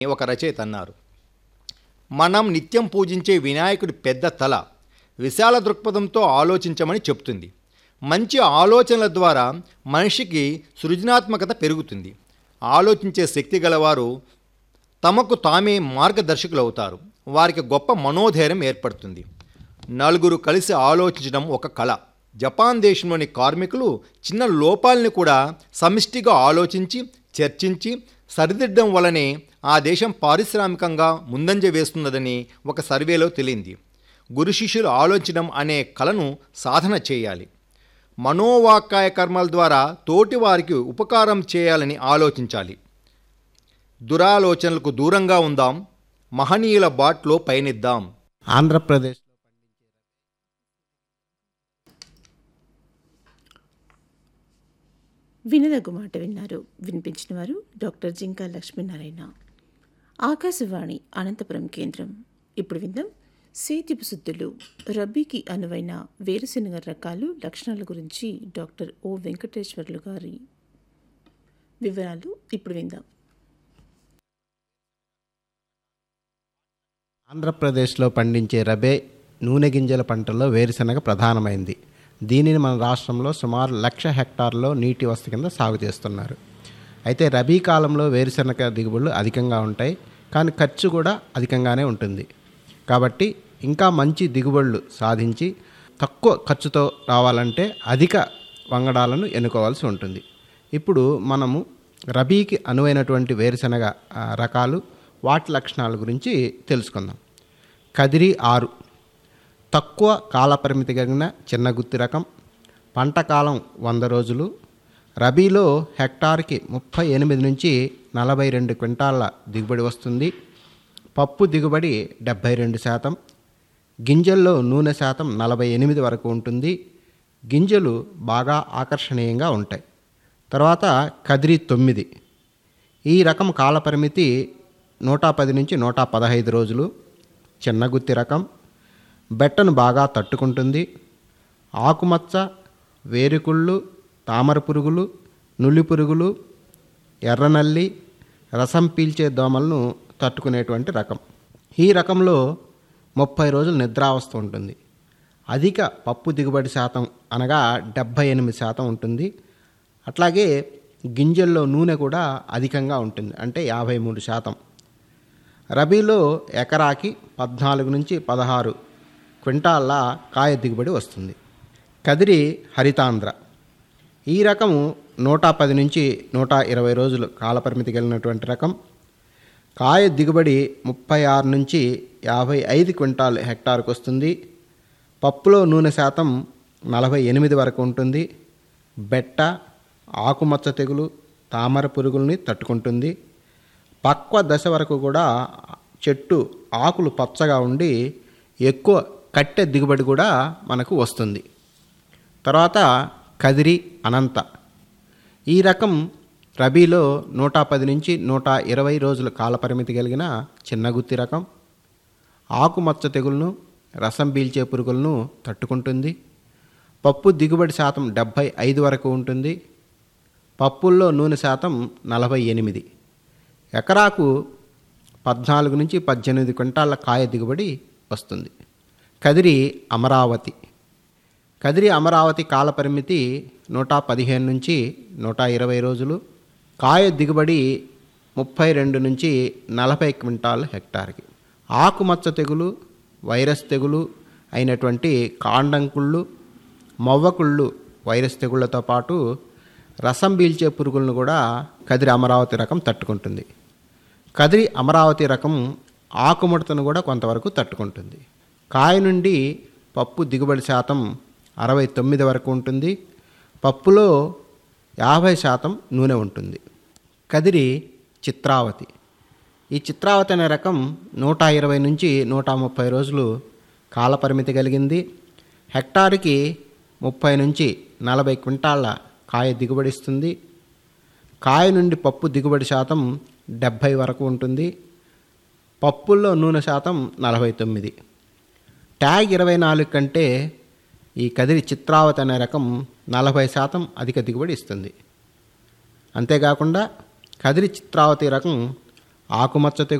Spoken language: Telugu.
ఒక రచయిత అన్నారు మనం నిత్యం పూజించే వినాయకుడి పెద్ద తల విశాల దృక్పథంతో ఆలోచించమని చెప్తుంది మంచి ఆలోచనల ద్వారా మనిషికి సృజనాత్మకత పెరుగుతుంది ఆలోచించే శక్తి గలవారు తమకు తామే మార్గదర్శకులు అవుతారు వారికి గొప్ప మనోధైర్యం ఏర్పడుతుంది నలుగురు కలిసి ఆలోచించడం ఒక కళ జపాన్ దేశంలోని కార్మికులు చిన్న లోపాలని కూడా సమిష్టిగా ఆలోచించి చర్చించి సరిదిద్దడం వల్లనే ఆ దేశం పారిశ్రామికంగా ముందంజ వేస్తున్నదని ఒక సర్వేలో తెలియంది గురు శిష్యులు ఆలోచించడం అనే కళను సాధన చేయాలి మనోవాకాయ కర్మల ద్వారా తోటి వారికి ఉపకారం చేయాలని ఆలోచించాలి దురాలోచనలకు దూరంగా ఉందాం మహనీయుల బాట్లో పయనిద్దాం ఆంధ్రప్రదేశ్ వినదగు మాట విన్నారు వినిపించిన వారు డాక్టర్ జింకా లక్ష్మీనారాయణ ఆకాశవాణి అనంతపురం కేంద్రం ఇప్పుడు విందాం సేతిపు సుద్దులు రబ్బీకి అనువైన వేరుశెనగ రకాలు లక్షణాల గురించి డాక్టర్ ఓ వెంకటేశ్వర్లు గారి వివరాలు ఇప్పుడు విందాం ఆంధ్రప్రదేశ్లో పండించే రబే నూనె గింజల పంటల్లో వేరుశెనగ ప్రధానమైంది దీనిని మన రాష్ట్రంలో సుమారు లక్ష హెక్టార్లో నీటి వసతి కింద సాగు చేస్తున్నారు అయితే రబీ కాలంలో వేరుశెనగ దిగుబడులు అధికంగా ఉంటాయి కానీ ఖర్చు కూడా అధికంగానే ఉంటుంది కాబట్టి ఇంకా మంచి దిగుబడులు సాధించి తక్కువ ఖర్చుతో రావాలంటే అధిక వంగడాలను ఎన్నుకోవాల్సి ఉంటుంది ఇప్పుడు మనము రబీకి అనువైనటువంటి వేరుశెనగ ఆ, రకాలు వాటి లక్షణాల గురించి తెలుసుకుందాం కదిరి ఆరు తక్కువ కాలపరిమితి కలిగిన చిన్న గుత్తి రకం పంట కాలం వంద రోజులు రబీలో హెక్టార్కి ముప్పై ఎనిమిది నుంచి నలభై రెండు క్వింటాళ్ళ దిగుబడి వస్తుంది పప్పు దిగుబడి డెబ్భై రెండు శాతం గింజల్లో నూనె శాతం నలభై ఎనిమిది వరకు ఉంటుంది గింజలు బాగా ఆకర్షణీయంగా ఉంటాయి తర్వాత కదిరి తొమ్మిది ఈ రకం కాలపరిమితి నూట పది నుంచి నూట పదహైదు రోజులు చిన్న గుత్తి రకం బెట్టను బాగా తట్టుకుంటుంది ఆకుమచ్చ వేరుకుళ్ళు తామర పురుగులు నులి పురుగులు ఎర్రనల్లి రసం పీల్చే దోమలను తట్టుకునేటువంటి రకం ఈ రకంలో ముప్పై రోజులు నిద్రావస్థ ఉంటుంది అధిక పప్పు దిగుబడి శాతం అనగా డెబ్భై ఎనిమిది శాతం ఉంటుంది అట్లాగే గింజల్లో నూనె కూడా అధికంగా ఉంటుంది అంటే యాభై మూడు శాతం రబీలో ఎకరాకి పద్నాలుగు నుంచి పదహారు క్వింటాళ్ళ కాయ దిగుబడి వస్తుంది కదిరి హరితాంధ్ర ఈ రకము నూట పది నుంచి నూట ఇరవై రోజులు కాలపరిమితి కలిగినటువంటి రకం కాయ దిగుబడి ముప్పై ఆరు నుంచి యాభై ఐదు క్వింటాల్ హెక్టార్కు వస్తుంది పప్పులో నూనె శాతం నలభై ఎనిమిది వరకు ఉంటుంది బెట్ట ఆకుమచ్చ తెగులు తామర పురుగుల్ని తట్టుకుంటుంది పక్వ దశ వరకు కూడా చెట్టు ఆకులు పచ్చగా ఉండి ఎక్కువ కట్టె దిగుబడి కూడా మనకు వస్తుంది తర్వాత కదిరి అనంత ఈ రకం రబీలో నూట పది నుంచి నూట ఇరవై రోజుల కాలపరిమితి కలిగిన చిన్న గుత్తి రకం ఆకుమచ్చ తెగులను రసం పీల్చే పురుగులను తట్టుకుంటుంది పప్పు దిగుబడి శాతం డెబ్భై ఐదు వరకు ఉంటుంది పప్పుల్లో నూనె శాతం నలభై ఎనిమిది ఎకరాకు పద్నాలుగు నుంచి పద్దెనిమిది క్వింటాళ్ళ కాయ దిగుబడి వస్తుంది కదిరి అమరావతి కదిరి అమరావతి కాలపరిమితి నూట పదిహేను నుంచి నూట ఇరవై రోజులు కాయ దిగుబడి ముప్పై రెండు నుంచి నలభై క్వింటాల్ హెక్టార్కి ఆకుమచ్చ తెగులు వైరస్ తెగులు అయినటువంటి కాండంకుళ్ళు మొవ్వకుళ్ళు వైరస్ తెగుళ్లతో పాటు రసం పీల్చే పురుగులను కూడా కదిరి అమరావతి రకం తట్టుకుంటుంది కదిరి అమరావతి రకం ఆకుముడతను కూడా కొంతవరకు తట్టుకుంటుంది కాయ నుండి పప్పు దిగుబడి శాతం అరవై తొమ్మిది వరకు ఉంటుంది పప్పులో యాభై శాతం నూనె ఉంటుంది కదిరి చిత్రావతి ఈ చిత్రావతి అనే రకం నూట ఇరవై నుంచి నూట ముప్పై రోజులు కాలపరిమితి కలిగింది హెక్టార్కి ముప్పై నుంచి నలభై క్వింటాళ్ళ కాయ దిగుబడిస్తుంది కాయ నుండి పప్పు దిగుబడి శాతం డెబ్భై వరకు ఉంటుంది పప్పుల్లో నూనె శాతం నలభై తొమ్మిది ట్యాగ్ ఇరవై నాలుగు కంటే ఈ కదిరి చిత్రావతి అనే రకం నలభై శాతం అధిక దిగుబడి ఇస్తుంది అంతేకాకుండా కదిరి చిత్రావతి రకం ఆకుమచ్చ తెగులు